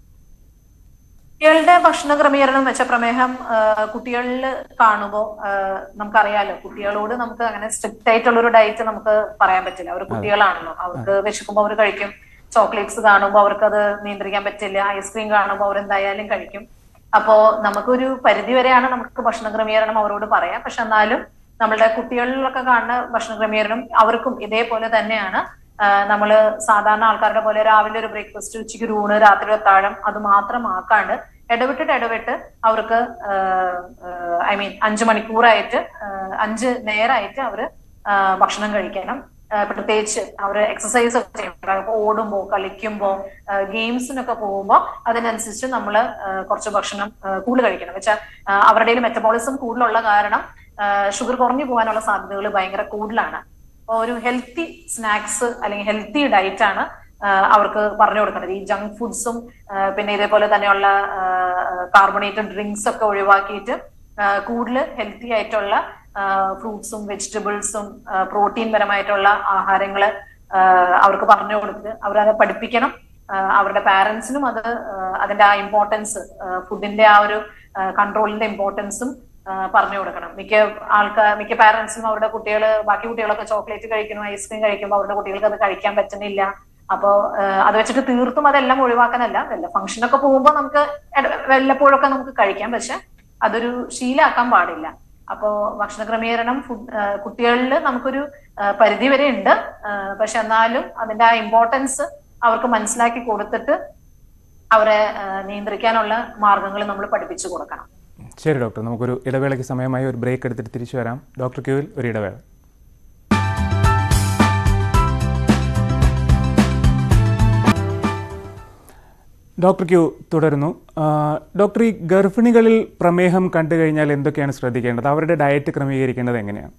കുട്ടികളുടെ ഭക്ഷണ ക്രമീകരണം വെച്ച പ്രമേഹം ആ, കുട്ടികളിൽ കാണുമ്പോൾ നമുക്കറിയാലോ കുട്ടികളോട് നമുക്ക് അങ്ങനെ സ്ട്രിക്റ്റ് ആയിട്ടുള്ള ഒരു ഡയറ്റ് നമുക്ക് പറയാൻ പറ്റില്ല അവർ കുട്ടികളാണല്ലോ അവർക്ക് വിശക്കുമ്പോൾ അവർ കഴിക്കും ചോക്ലേറ്റ്സ് കാണുമ്പോൾ അവർക്ക് അത് നിയന്ത്രിക്കാൻ പറ്റില്ല ഐസ്ക്രീം കാണുമ്പോൾ അവർ എന്തായാലും കഴിക്കും അപ്പോ നമുക്കൊരു പരിധി വരെയാണ് നമുക്ക് ഭക്ഷണ ക്രമീകരണം അവരോട് പറയാം പക്ഷെ എന്നാലും നമ്മളുടെ കുട്ടികളിലൊക്കെ കാണുന്ന ഭക്ഷണ ക്രമീകരണം അവർക്കും ഇതേപോലെ തന്നെയാണ് ആഹ് നമ്മള് സാധാരണ ആൾക്കാരുടെ പോലെ രാവിലെ ഒരു ബ്രേക്ക്ഫാസ്റ്റ് ഉച്ചയ്ക്ക് ഒരു ഊണ് രാത്രി ഒരു അത്താഴം അത് മാത്രമാക്കാണ്ട് ഇടവിട്ടിട്ട് ഇടവിട്ട് അവർക്ക് ഐ മീൻ അഞ്ചു മണിക്കൂറായിട്ട് ആഹ് അഞ്ച് നേരമായിട്ട് അവര് ആഹ് ഭക്ഷണം കഴിക്കണം ആഹ് പ്രത്യേകിച്ച് അവര് എക്സസൈസ് ഒക്കെ ചെയ്യണം ഓടുമ്പോ കളിക്കുമ്പോ ഗെയിംസിനൊക്കെ പോകുമ്പോ അതിനനുസരിച്ച് നമ്മൾ കുറച്ച് ഭക്ഷണം ആഹ് കൂടുതൽ കഴിക്കണം വെച്ചാൽ അവരുടെ മെറ്റബോളിസം കൂടുതലുള്ള കാരണം ഷുഗർ കുറഞ്ഞു പോകാനുള്ള സാധ്യതകൾ ഭയങ്കര കൂടുതലാണ് അപ്പൊ ഒരു ഹെൽത്തി സ്നാക്സ് അല്ലെങ്കിൽ ഹെൽത്തി ഡയറ്റ് ആണ് ആഹ് അവർക്ക് പറഞ്ഞു കൊടുക്കേണ്ടത് ഈ ജങ്ക് ഫുഡ്സും പിന്നെ ഇതേപോലെ തന്നെയുള്ള കാർബണേറ്റഡ് ഡ്രിങ്ക്സ് ഒക്കെ ഒഴിവാക്കിയിട്ട് ആഹ് കൂടുതൽ ഹെൽത്തി ആയിട്ടുള്ള ഫ്രൂട്ട്സും വെജിറ്റബിൾസും പ്രോട്ടീൻ പരമായിട്ടുള്ള ആഹാരങ്ങൾ അവർക്ക് പറഞ്ഞു കൊടുത്ത് അവരത് പഠിപ്പിക്കണം ആഹ് അവരുടെ പാരന്റ്സിനും അത് ആഹ് അതിന്റെ ആ ഇമ്പോർട്ടൻസ് ഫുഡിന്റെ ആ ഒരു കൺട്രോളിന്റെ ഇമ്പോർട്ടൻസും പറഞ്ഞു കൊടുക്കണം മിക്ക ആൾക്കാർ മിക്ക പാരന്റ്സും അവരുടെ കുട്ടികൾ ബാക്കി കുട്ടികളൊക്കെ ചോക്ലേറ്റ് കഴിക്കുന്നു ഐസ്ക്രീം കഴിക്കുമ്പോൾ അവരുടെ കുട്ടികൾക്ക് അത് കഴിക്കാൻ പറ്റുന്നില്ല അപ്പോ ആഹ് അത് വെച്ചിട്ട് തീർത്തും അതെല്ലാം ഒഴിവാക്കാനല്ല വല്ല ഫംഗ്ഷനൊക്കെ പോകുമ്പോൾ നമുക്ക് ഇട- വല്ലപ്പോഴൊക്കെ നമുക്ക് കഴിക്കാം പക്ഷെ അതൊരു ശീലാക്കാൻ പാടില്ല അപ്പോ ഭക്ഷണ ക്രമീകരണം ഫുഡ് കുട്ടികളിൽ നമുക്കൊരു ആഹ് പരിധി വരെ ഉണ്ട് ആഹ് പക്ഷെ എന്നാലും അതിന്റെ ആ ഇമ്പോർട്ടൻസ് അവർക്ക് മനസ്സിലാക്കി കൊടുത്തിട്ട് അവരെ ആഹ് നിയന്ത്രിക്കാനുള്ള മാർഗങ്ങൾ നമ്മൾ പഠിപ്പിച്ചു കൊടുക്കണം ശരി ഡോക്ടർ നമുക്കൊരു ഇടവേളയ്ക്ക് സമയമായി ഒരു ബ്രേക്ക് എടുത്തിട്ട് തിരിച്ചു വരാം ഡോക്ടർ ക്യൂവിൽ ഒരു ഇടവേള ഡോക്ടർ ക്യൂ തുടരുന്നു ആ, ഡോക്ടർ ഈ ഗർഭിണികളിൽ പ്രമേഹം കണ്ടു കഴിഞ്ഞാൽ എന്തൊക്കെയാണ് ശ്രദ്ധിക്കേണ്ടത് അവരുടെ ഡയറ്റ് ക്രമീകരിക്കേണ്ടത് എങ്ങനെയാണ്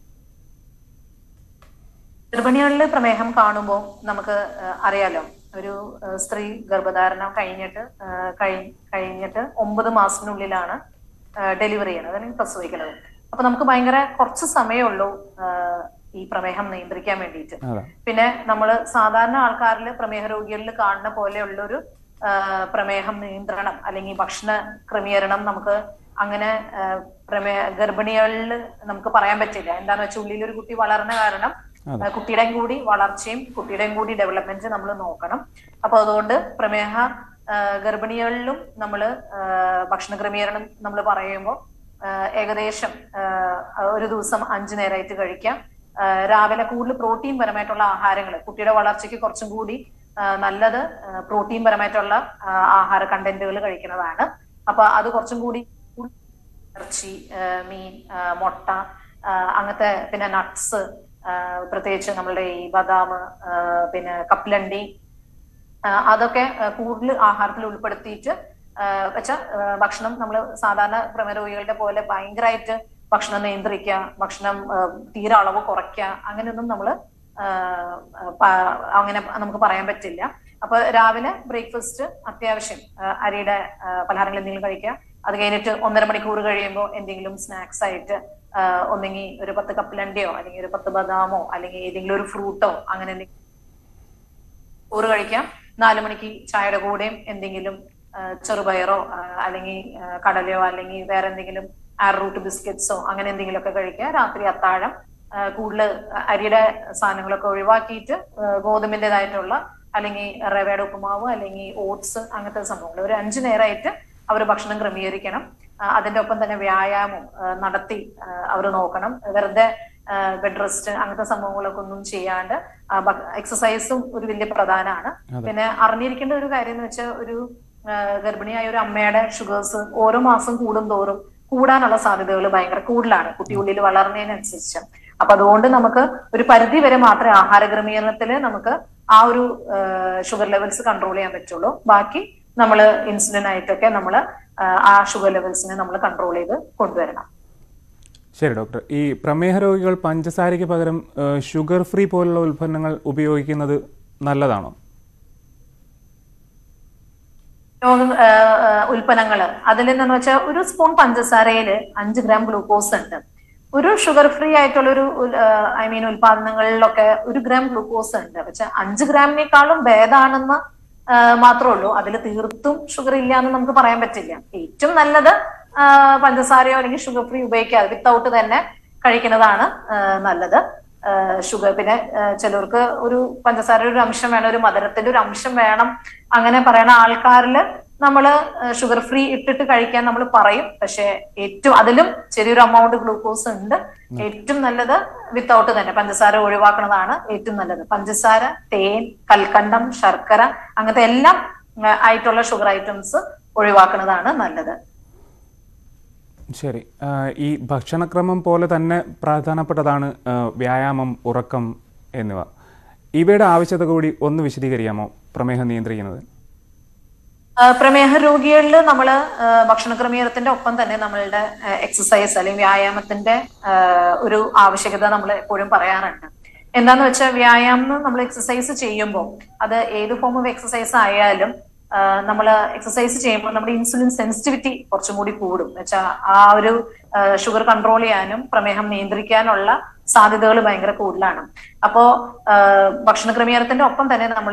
ഗർഭിണികളിൽ പ്രമേഹം കാണുമ്പോൾ നമുക്ക് ആ, അറിയാലോ ഒരു ആ, സ്ത്രീ ഗർഭധാരണം കഴിഞ്ഞിട്ട് ആ, കഴി- കഴിഞ്ഞിട്ട് ഒമ്പത് മാസത്തിനുള്ളിലാണ് ഡെലിവറി ചെയ്യണത് അല്ലെങ്കിൽ പ്രസവിക്കുന്നത് അപ്പൊ നമുക്ക് ഭയങ്കര കുറച്ച് സമയമുള്ളൂ ആ, ഈ പ്രമേഹം നിയന്ത്രിക്കാൻ വേണ്ടിയിട്ട് അതാ പിന്നെ നമ്മൾ സാധാരണ ആൾക്കാരിൽ പ്രമേഹ രോഗികളിൽ കാണുന്ന പോലെയുള്ള ഒരു പ്രമേഹം നിയന്ത്രണം അല്ലെങ്കിൽ ഭക്ഷണ ക്രമീകരണം നമുക്ക് അങ്ങനെ ആ, പ്രമേഹ ഗർഭിണികളിൽ നമുക്ക് പറയാൻ പറ്റില്ല എന്താന്ന് വെച്ചാൽ ഉള്ളിൽ ഒരു കുട്ടി വളർന്ന കാരണം അതെ. ആ, കുട്ടിയുടെയും കൂടി വളർച്ചയും കുട്ടിയുടെയും കൂടി ഡെവലപ്മെന്റ് നമ്മൾ നോക്കണം അപ്പൊ അതുകൊണ്ട് പ്രമേഹ ആ, ഗർഭിണികളിലും നമ്മൾ ഭക്ഷണ ക്രമീകരണം നമ്മൾ പറയുമ്പോൾ ഏകദേശം ആ, ഒരു ദിവസം അഞ്ചു നേരമായിട്ട് കഴിക്കാം ആ, രാവിലെ കൂടുതൽ പ്രോട്ടീൻ പരമായിട്ടുള്ള ആഹാരങ്ങൾ കുട്ടിയുടെ വളർച്ചയ്ക്ക് കുറച്ചും കൂടി ആ, നല്ലത് പ്രോട്ടീൻ പരമായിട്ടുള്ള ആ, ആഹാര കണ്ടന്റുകൾ കഴിക്കുന്നതാണ് അപ്പൊ അത് കുറച്ചും കൂടി ഇറച്ചി ആ, മീൻ ആ, മുട്ട ആ, അങ്ങനത്തെ പിന്നെ നട്ട്സ് ആ, പ്രത്യേകിച്ച് നമ്മളുടെ ഈ ബദാം ആ, പിന്നെ കപ്പലണ്ടി ആ, അതൊക്കെ ആ, കൂടുതൽ ആഹാരത്തിൽ ഉൾപ്പെടുത്തിയിട്ട് വെച്ച ഭക്ഷണം നമ്മൾ സാധാരണ പ്രമേഹ രോഗികളുടെ പോലെ ഭയങ്കരമായിട്ട് ഭക്ഷണം നിയന്ത്രിക്കുക ഭക്ഷണം ആ, തീരെ അളവ് കുറയ്ക്കുക അങ്ങനെയൊന്നും നമ്മൾ അങ്ങനെ നമുക്ക് പറയാൻ പറ്റില്ല അപ്പൊ രാവിലെ ബ്രേക്ക്ഫാസ്റ്റ് അത്യാവശ്യം ആ, അരിയുടെ ആ, പലഹാരങ്ങൾ എന്തെങ്കിലും കഴിക്കുക അത് കഴിഞ്ഞിട്ട് ഒന്നര മണിക്കൂർ കഴിയുമ്പോൾ എന്തെങ്കിലും സ്നാക്സ് ആയിട്ട് ആ, ഒന്നെങ്കിൽ ഒരു പത്ത് കപ്പലണ്ടിയോ അല്ലെങ്കിൽ ഒരു പത്ത് ബദാമോ അല്ലെങ്കിൽ ഏതെങ്കിലും ഒരു ഫ്രൂട്ടോ അങ്ങനെ എന്തെങ്കിലും ചോറ് കഴിക്കാം നാലു മണിക്ക് ചായയുടെ കൂടെയും എന്തെങ്കിലും ആ, ചെറുപയറോ ആ, അല്ലെങ്കിൽ ആ, കടലയോ അല്ലെങ്കിൽ വേറെ എന്തെങ്കിലും ആർ റൂട്ട് ബിസ്ക്കറ്റ്സോ അങ്ങനെ എന്തെങ്കിലുമൊക്കെ കഴിക്കുക രാത്രി അത്താഴം ആ, കൂടുതൽ അരിയുടെ സാധനങ്ങളൊക്കെ ഒഴിവാക്കിയിട്ട് ആ, ഗോതമ്പിൻ്റെതായിട്ടുള്ള അല്ലെങ്കിൽ റവയുടെ ഉപ്പുമാവ് അല്ലെങ്കിൽ ഓട്സ് അങ്ങനത്തെ സംഭവങ്ങൾ ഒരു അഞ്ചു നേരമായിട്ട് അവർ ഭക്ഷണം ക്രമീകരിക്കണം ആ, അതിന്റെ ഒപ്പം തന്നെ വ്യായാമം ആ, നടത്തി അവർ നോക്കണം വെറുതെ ബെഡ് റെസ്റ്റ് അങ്ങനത്തെ സംഭവങ്ങളൊക്കെ ഒന്നും ചെയ്യാണ്ട് എക്സസൈസും ഒരു വലിയ പ്രധാനമാണ് അതെ. പിന്നെ അറിഞ്ഞിരിക്കേണ്ട ഒരു കാര്യം എന്ന് വെച്ചാൽ ഒരു ആ, ഗർഭിണിയായ ഒരു അമ്മയുടെ ഷുഗേഴ്സ് ഓരോ മാസം കൂടും തോറും കൂടാനുള്ള സാധ്യതകൾ ഭയങ്കര കൂടുതലാണ് കുട്ടി ഉള്ളിൽ വളർന്നതിനനുസരിച്ച് അപ്പൊ അതുകൊണ്ട് നമുക്ക് ഒരു പരിധി വരെ മാത്രമേ ആഹാര ക്രമീകരണത്തിൽ നമുക്ക് ആ ഒരു ഷുഗർ ലെവൽസ് കൺട്രോൾ ചെയ്യാൻ പറ്റുള്ളൂ ബാക്കി നമ്മൾ ഇൻസുലിൻ ആയിട്ടൊക്കെ നമ്മൾ ആ ഷുഗർ ലെവൽസിനെ നമ്മൾ കൺട്രോൾ ചെയ്ത് കൊണ്ടുവരണം ശരി ഡോക്ടർ ഈ പ്രമേഹ രോഗികൾ പഞ്ചസാരയ്ക്ക് പകരം ഷുഗർ ഫ്രീ പോലുള്ള ഉൽപ്പന്നങ്ങൾ ഉപയോഗിക്കുന്നത് നല്ലതാണോ ഉൽപ്പന്നങ്ങൾ അതിൽ എന്ന് വെച്ചാൽ ഒരു സ്പൂൺ പഞ്ചസാരയിൽ അഞ്ച് ഗ്രാം ഗ്ലൂക്കോസ് ഉണ്ട് ഒരു ഷുഗർ ഫ്രീ ആയിട്ടുള്ള ഒരു ഐ മീൻ ഉൽപാദനങ്ങളിലൊക്കെ ഒരു ഗ്രാം ഗ്ലൂക്കോസ് ഉണ്ട് പക്ഷെ അഞ്ച് ഗ്രാമിനേക്കാളും ഭേദമാണെന്ന് ആ, മാത്രമേ ഉള്ളൂ അതിൽ തീർത്തും ഷുഗർ ഇല്ല എന്ന് നമുക്ക് പറയാൻ പറ്റില്ല ഏറ്റവും നല്ലത് ആ, പഞ്ചസാരയോ അല്ലെങ്കിൽ ഷുഗർ ഫ്രീ ഉപയോഗിക്കാതെ വിത്തൗട്ട് തന്നെ കഴിക്കുന്നതാണ് ആ, നല്ലത് ഷുഗർ പിന്നെ ആ, ചിലർക്ക് ഒരു പഞ്ചസാരയുടെ ഒരു അംശം വേണം ഒരു മധുരത്തിന്റെ ഒരു അംശം വേണം അങ്ങനെ പറയണ ആൾക്കാരിൽ നമ്മൾ ഷുഗർ ഫ്രീ ഇട്ടിട്ട് കഴിക്കാൻ നമ്മൾ പറയും പക്ഷെ ഏറ്റവും അതിലും ചെറിയൊരു എമൗണ്ട് ഗ്ലൂക്കോസ് ഉണ്ട് ഏറ്റവും നല്ലത് വിത്തൗട്ട് തന്നെ പഞ്ചസാര ഒഴിവാക്കുന്നതാണ് ഏറ്റവും നല്ലത് പഞ്ചസാര തേൻ കൽക്കണ്ടം ശർക്കര അങ്ങനത്തെ എല്ലാം ആ, ആയിട്ടുള്ള ഷുഗർ ഐറ്റംസ് ഒഴിവാക്കുന്നതാണ് നല്ലത് ശരി ആ, ഈ ഭക്ഷണക്രമം പോലെ തന്നെ പ്രധാനപ്പെട്ടതാണ് ആ, വ്യായാമം ഉറക്കം എന്നിവ ഇവയുടെ ആവശ്യകത കൂടി ഒന്ന് വിശദീകരിക്കാമോ പ്രമേഹം നിയന്ത്രിക്കുന്നത് ആ, പ്രമേഹ രോഗികളിൽ നമ്മൾ ഭക്ഷണ ക്രമീകരണത്തിന്റെ ഒപ്പം തന്നെ നമ്മളുടെ എക്സസൈസ് അല്ലെങ്കിൽ വ്യായാമത്തിന്റെ ആ, ഒരു ആവശ്യകത നമ്മൾ എപ്പോഴും പറയാറുണ്ട് എന്താന്ന് വെച്ചാൽ വ്യായാമം നമ്മൾ എക്സസൈസ് ചെയ്യുമ്പോൾ അത് ഏത് ഫോം ഓഫ് എക്സസൈസ് ആയാലും നമ്മൾ എക്സസൈസ് ചെയ്യുമ്പോൾ നമ്മുടെ ഇൻസുലിൻ സെൻസിറ്റിവിറ്റി കുറച്ചും കൂടി കൂടും വെച്ചാൽ ആ ഒരു ഷുഗർ കൺട്രോൾ ചെയ്യാനും പ്രമേഹം നിയന്ത്രിക്കാനുള്ള സാധ്യതകൾ ഭയങ്കര കൂടുതലാണ് അപ്പോ ആ, ഭക്ഷണ ക്രമീകരണത്തിന്റെ ഒപ്പം തന്നെ നമ്മൾ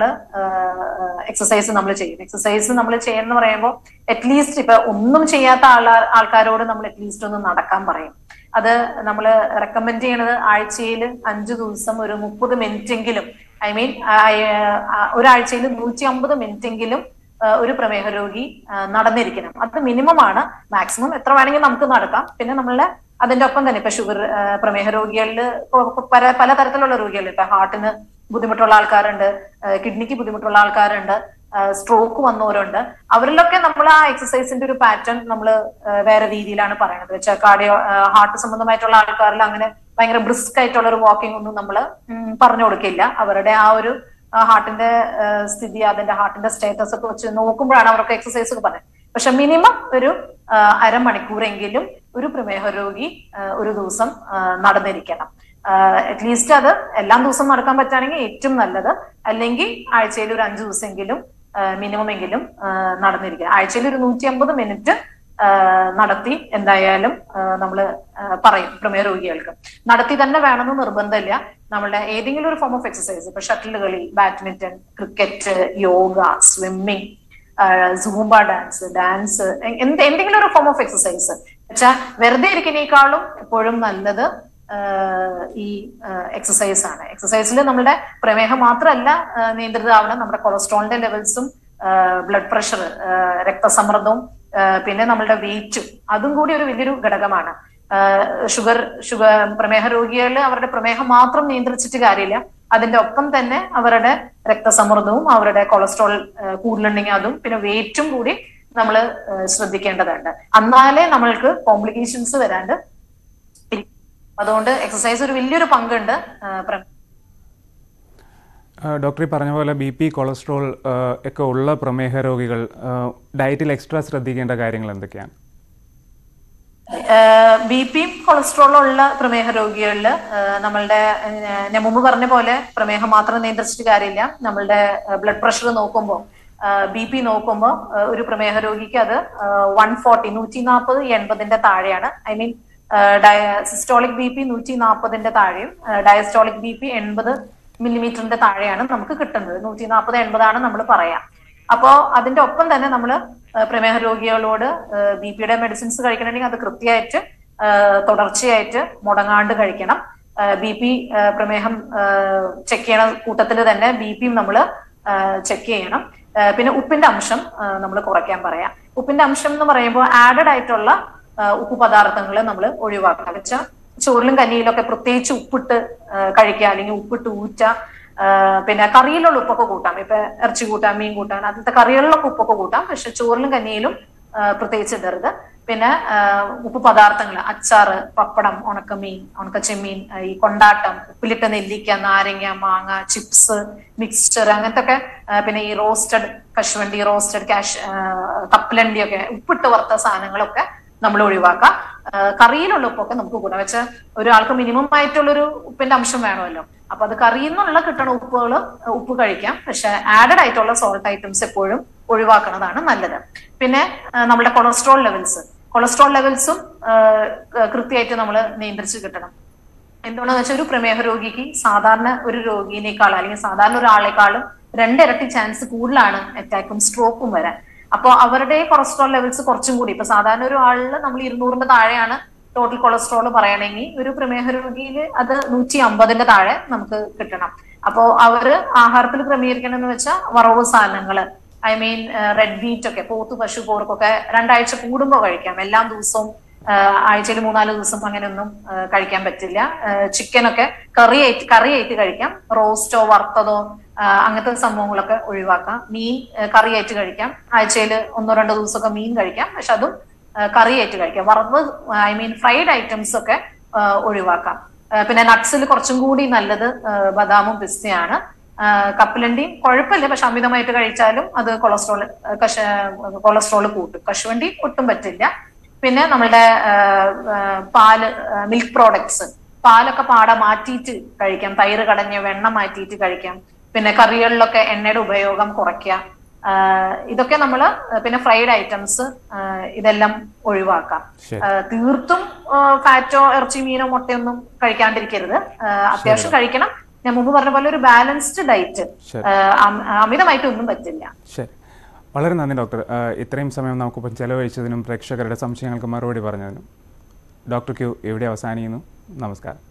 എക്സസൈസ് നമ്മൾ ചെയ്യും എക്സസൈസ് നമ്മൾ ചെയ്യുന്ന പറയുമ്പോൾ അറ്റ്ലീസ്റ്റ് ഇപ്പൊ ഒന്നും ചെയ്യാത്ത ആളാ ആൾക്കാരോട് നമ്മൾ അറ്റ്ലീസ്റ്റ് ഒന്ന് നടക്കാൻ പറയും അത് നമ്മൾ റെക്കമെൻഡ് ചെയ്യണത് ആഴ്ചയിൽ അഞ്ചു ദിവസം ഒരു മുപ്പത് മിനിറ്റ് എങ്കിലും ഐ മീൻ ഒരാഴ്ചയിൽ നൂറ്റി അമ്പത് മിനിറ്റ് എങ്കിലും ആ, ഒരു പ്രമേഹ രോഗി ആ, നടന്നിരിക്കണം അത് മിനിമം ആണ് മാക്സിമം എത്ര വേണമെങ്കിൽ നമുക്ക് നടക്കാം പിന്നെ നമ്മളുടെ അതിന്റെ ഒപ്പം തന്നെ ഇപ്പൊ ഷുഗർ പ്രമേഹ രോഗികളിൽ പല പലതരത്തിലുള്ള രോഗികൾ ഇപ്പൊ ഹാർട്ടിന് ബുദ്ധിമുട്ടുള്ള ആൾക്കാരുണ്ട് കിഡ്നിക്ക് ബുദ്ധിമുട്ടുള്ള ആൾക്കാരുണ്ട് സ്ട്രോക്ക് വന്നവരുണ്ട് അവരിലൊക്കെ നമ്മൾ ആ എക്സസൈസിന്റെ ഒരു പാറ്റേൺ നമ്മൾ വേറെ രീതിയിലാണ് പറയുന്നത് വെച്ചാൽ കാർഡിയോ ഹാർട്ട് സംബന്ധമായിട്ടുള്ള ആൾക്കാരിൽ അങ്ങനെ ഭയങ്കര ബ്രിസ്ക് ആയിട്ടുള്ള ഒരു വാക്കിംഗ് ഒന്നും നമ്മൾ പറഞ്ഞു കൊടുക്കില്ല അവരുടെ ആ ഒരു ഹാർട്ടിന്റെ സ്ഥിതി അതിന്റെ ഹാർട്ടിന്റെ സ്റ്റേറ്റസ് ഒക്കെ വെച്ച് നോക്കുമ്പോഴാണ് അവർക്ക് എക്സസൈസ് ഒക്കെ പറയുന്നത് പക്ഷെ മിനിമം ഒരു ആ, അരമണിക്കൂറെങ്കിലും ഒരു പ്രമേഹ രോഗി ആ, ഒരു ദിവസം ആ, നടന്നിരിക്കണം അറ്റ്ലീസ്റ്റ് അത് എല്ലാ ദിവസവും നടക്കാൻ പറ്റുകയാണെങ്കിൽ ഏറ്റവും നല്ലത് അല്ലെങ്കിൽ ആഴ്ചയിൽ ഒരു അഞ്ചു ദിവസമെങ്കിലും മിനിമം എങ്കിലും ആ, നടന്നിരിക്കുക ആഴ്ചയിൽ ഒരു നൂറ്റി അമ്പത് മിനിറ്റ് നടത്തി എന്തായാലും നമ്മൾ പറയും പ്രമേഹ രോഗികൾക്ക് നടത്തി തന്നെ വേണമെന്ന് നിർബന്ധമില്ല നമ്മളുടെ ഏതെങ്കിലും ഒരു ഫോം ഓഫ് എക്സസൈസ് ഇപ്പൊ ഷട്ടിൽ കളി badminton cricket yoga swimming zumba dance dance എന്ത് എന്തെങ്കിലും ഒരു ഫോം ഓഫ് എക്സസൈസ് വെച്ചാൽ വെറുതെ ഇരിക്കുന്നേക്കാളും എപ്പോഴും നല്ലത് ആഹ് ഈ എക്സസൈസ് ആണ് എക്സസൈസിൽ നമ്മുടെ പ്രമേഹം മാത്രമല്ല ആഹ് നിയന്ത്രിതമാവണം നമ്മുടെ കൊളസ്ട്രോളിന്റെ ലെവൽസും ബ്ലഡ് പ്രഷർ രക്തസമ്മർദ്ദവും ആഹ് പിന്നെ നമ്മളുടെ വെയിറ്റും അതും കൂടി ഒരു വലിയൊരു ഘടകമാണ് ഷുഗർ ഷുഗർ പ്രമേഹ രോഗികളിൽ അവരുടെ പ്രമേഹം മാത്രം നിയന്ത്രിച്ചിട്ട് കാര്യമില്ല അതിന്റെ ഒപ്പം തന്നെ അവരുടെ രക്തസമ്മർദ്ദവും അവരുടെ കൊളസ്ട്രോൾ കൂടുതലുണ്ടെങ്കിൽ അതും പിന്നെ വെയിറ്റും കൂടി നമ്മൾ ശ്രദ്ധിക്കേണ്ടതുണ്ട് എന്നാലേ നമ്മൾക്ക് കോംപ്ലിക്കേഷൻസ് വരാണ്ട് ഇരി- അതുകൊണ്ട് എക്സസൈസ് ഒരു വലിയൊരു പങ്കുണ്ട് ആ, പ്രമേഹ ആ, ഡോക്ടർ ഈ പറഞ്ഞ പോലെ ബി പി കൊളസ്ട്രോൾ ആ, ഒക്കെ ഉള്ള പ്രമേഹ രോഗികൾ ആ, ഡയറ്റിൽ എക്സ്ട്രാ ശ്രദ്ധിക്കേണ്ട കാര്യങ്ങൾ എന്തൊക്കെയാണ് ബി പിയും കൊളസ്ട്രോളും ഉള്ള പ്രമേഹ രോഗികളിൽ നമ്മളുടെ ഏഹ്, ഞാൻ മുമ്പ് പറഞ്ഞ പോലെ പ്രമേഹം മാത്രം നിയന്ത്രിച്ചിട്ട് കാര്യമില്ല നമ്മളുടെ ബ്ലഡ് പ്രഷർ നോക്കുമ്പോൾ ബി പി നോക്കുമ്പോൾ ഒരു പ്രമേഹ രോഗിക്ക് അത് വൺ ഫോർട്ടി നൂറ്റി നാൽപ്പത് എൺപതിന്റെ താഴെയാണ് I mean systolic B P നൂറ്റി നാൽപ്പതിന്റെ താഴെയും ഡയസ്റ്റോളിക് ബി പി എൺപത് മില്ലിമീറ്ററിന്റെ താഴെയാണ് നമുക്ക് കിട്ടുന്നത് നൂറ്റി നാൽപ്പത് എൺപതാണ് നമ്മൾ പറയാം അപ്പോ അതിന്റെ ഒപ്പം തന്നെ നമ്മൾ പ്രമേഹ രോഗികളോട് ബി പിയുടെ മെഡിസിൻസ് കഴിക്കണമെങ്കിൽ അത് കൃത്യമായിട്ട് ആ, തുടർച്ചയായിട്ട് മുടങ്ങാണ്ട് കഴിക്കണം ബി പി പ്രമേഹം ചെക്ക് ചെയ്യണ കൂട്ടത്തിൽ തന്നെ ബി പിയും നമ്മൾ ചെക്ക് ചെയ്യണം ആ, പിന്നെ ഉപ്പിന്റെ അംശം നമ്മൾ കുറയ്ക്കാൻ പറയാം ഉപ്പിന്റെ അംശം എന്ന് പറയുമ്പോൾ ആഡഡ് ആയിട്ടുള്ള ആ, ഉപ്പ് പദാർത്ഥങ്ങൾ നമ്മൾ ഒഴിവാക്കുക വെച്ചാൽ ചോറിലും കഞ്ഞിയിലൊക്കെ പ്രത്യേകിച്ച് ഉപ്പിട്ട് ആ, കഴിക്കുക അല്ലെങ്കിൽ ഉപ്പിട്ട് ഊറ്റുക ആ, പിന്നെ കറിയിലുള്ള ഉപ്പൊക്കെ കൂട്ടാം ഇപ്പൊ ഇറച്ചി കൂട്ടാം മീൻ കൂട്ടാൻ അതിലത്തെ കറികളിലൊക്കെ ഉപ്പൊക്കെ കൂട്ടാം പക്ഷെ ചോറിലും കഞ്ഞിയിലും ആ, പ്രത്യേകിച്ച് ഇടരുത് പിന്നെ ആ, ഉപ്പ് പദാർത്ഥങ്ങൾ അച്ചാറ് പപ്പടം ഉണക്കമീൻ ഉണക്ക ചെമ്മീൻ ആ, ഈ കൊണ്ടാട്ടം ഉപ്പിലിട്ട നെല്ലിക്ക നാരങ്ങ മാങ്ങ ചിപ്സ് മിക്സ്ചർ അങ്ങനത്തെ ഒക്കെ ആ, പിന്നെ ഈ റോസ്റ്റഡ് കശുവണ്ടി റോസ്റ്റഡ് കാഷ് കപ്പലണ്ടി ഒക്കെ ഉപ്പിട്ട് വറുത്ത സാധനങ്ങളൊക്കെ നമ്മൾ ഒഴിവാക്കാം ആ, കറിയിലുള്ള ഉപ്പൊക്കെ നമുക്ക് കൂടാം വെച്ചാൽ ഒരാൾക്ക് മിനിമം ആയിട്ടുള്ളൊരു ഉപ്പിന്റെ അംശം വേണമല്ലോ അപ്പൊ അത് കറിയിൽ നിന്നുള്ള കിട്ടുന്ന ഉപ്പുകൾ ഉപ്പ് കഴിക്കാം പക്ഷെ ആഡഡ് ആയിട്ടുള്ള സോൾട്ട് ഐറ്റംസ് എപ്പോഴും ഒഴിവാക്കുന്നതാണ് നല്ലത് പിന്നെ ആ, നമ്മുടെ കൊളസ്ട്രോൾ ലെവൽസ് കൊളസ്ട്രോൾ ലെവൽസും കൃത്യമായിട്ട് നമ്മൾ നിയന്ത്രിച്ച് കിട്ടണം എന്തുകൊണ്ടാന്ന് വെച്ചാൽ ഒരു പ്രമേഹ രോഗിക്ക് സാധാരണ ഒരു രോഗിനേക്കാൾ അല്ലെങ്കിൽ സാധാരണ ഒരാളെക്കാളും രണ്ടിരട്ടി ചാൻസ് കൂടുതലാണ് അറ്റാക്കും സ്ട്രോക്കും വരാൻ അപ്പോൾ അവരുടെ കൊളസ്ട്രോൾ ലെവൽസ് കുറച്ചും കൂടി ഇപ്പൊ സാധാരണ ഒരു ആളിൽ നമ്മൾ ഇരുന്നൂറിന്റെ താഴെയാണ് ടോട്ടൽ കൊളസ്ട്രോൾ പറയണമെങ്കിൽ ഒരു പ്രമേഹ രോഗിയിൽ അത് നൂറ്റി അമ്പതിന്റെ താഴെ നമുക്ക് കിട്ടണം അപ്പോ അവര് ആഹാരത്തിൽ ക്രമീകരിക്കണം എന്ന് വെച്ചാൽ വറവ് സാധനങ്ങള് ഐ മീൻ റെഡ് മീറ്റ് ഒക്കെ പോത്ത് പശു പോർക്കൊക്കെ രണ്ടാഴ്ച കൂടുമ്പോൾ കഴിക്കാം എല്ലാ ദിവസവും ആഴ്ചയിൽ മൂന്നാല് ദിവസം അങ്ങനെയൊന്നും ആ, കഴിക്കാൻ പറ്റില്ല ചിക്കനൊക്കെ കറി ആയിട്ട് കറി ആയിട്ട് കഴിക്കാം റോസ്റ്റോ വറുത്തതോ ആ, അങ്ങനത്തെ സംഭവങ്ങളൊക്കെ ഒഴിവാക്കാം മീൻ കറി ആയിട്ട് കഴിക്കാം ആഴ്ചയിൽ ഒന്നോ രണ്ടോ ദിവസമൊക്കെ മീൻ കഴിക്കാം പക്ഷെ അതും കറി ആയിട്ട് കഴിക്കാം വറുത്ത് ഐ മീൻ ഫ്രൈഡ് ഐറ്റംസ് ഒക്കെ ആ, ഒഴിവാക്കാം ആ, പിന്നെ നട്ട്സിൽ കുറച്ചും കൂടി നല്ലത് ആ, ബദാമും പിസ്തയാണ് ആ, കപ്പലണ്ടിയും കുഴപ്പമില്ല പക്ഷെ അമിതമായിട്ട് കഴിച്ചാലും അത് കൊളസ്ട്രോൾ കശ കൊളസ്ട്രോൾ കൂട്ടും കശുവണ്ടി ഒട്ടും പറ്റില്ല പിന്നെ നമ്മളുടെ ആ, ആ, പാല് മിൽക്ക് പ്രോഡക്ട്സ് പാലൊക്കെ പാടെ മാറ്റിയിട്ട് കഴിക്കാം തൈര് കടഞ്ഞ് വെണ്ണ മാറ്റിയിട്ട് കഴിക്കാം പിന്നെ കറികളിലൊക്കെ എണ്ണയുടെ ഉപയോഗം കുറയ്ക്കുക ആ, ഇതൊക്കെ നമ്മൾ പിന്നെ ഫ്രൈഡ് ഐറ്റംസ് ഇതെല്ലാം ഒഴിവാക്കാം ശരി. ആ, തീർത്തും ഫാറ്റോ ഇറച്ചി മീനോ മുട്ടയൊന്നും കഴിക്കാണ്ടിരിക്കരുത് ആ, അത്യാവശ്യം കഴിക്കണം ഞാൻ മുമ്പ് പറഞ്ഞ പോലെ ഒരു ബാലൻസ്ഡ് ഡയറ്റ് ശരി. അമിതമായിട്ട് ഒന്നും പറ്റില്ല ശരി വളരെ നന്ദി ഡോക്ടർ ആ, ഇത്രയും സമയം നമുക്കിപ്പം ചെലവഴിച്ചതിനും പ്രേക്ഷകരുടെ സംശയങ്ങൾക്ക് മറുപടി പറഞ്ഞതിനും ഡോക്ടർ ക്യൂ ഇവിടെ അവസാനിക്കുന്നു നമസ്കാരം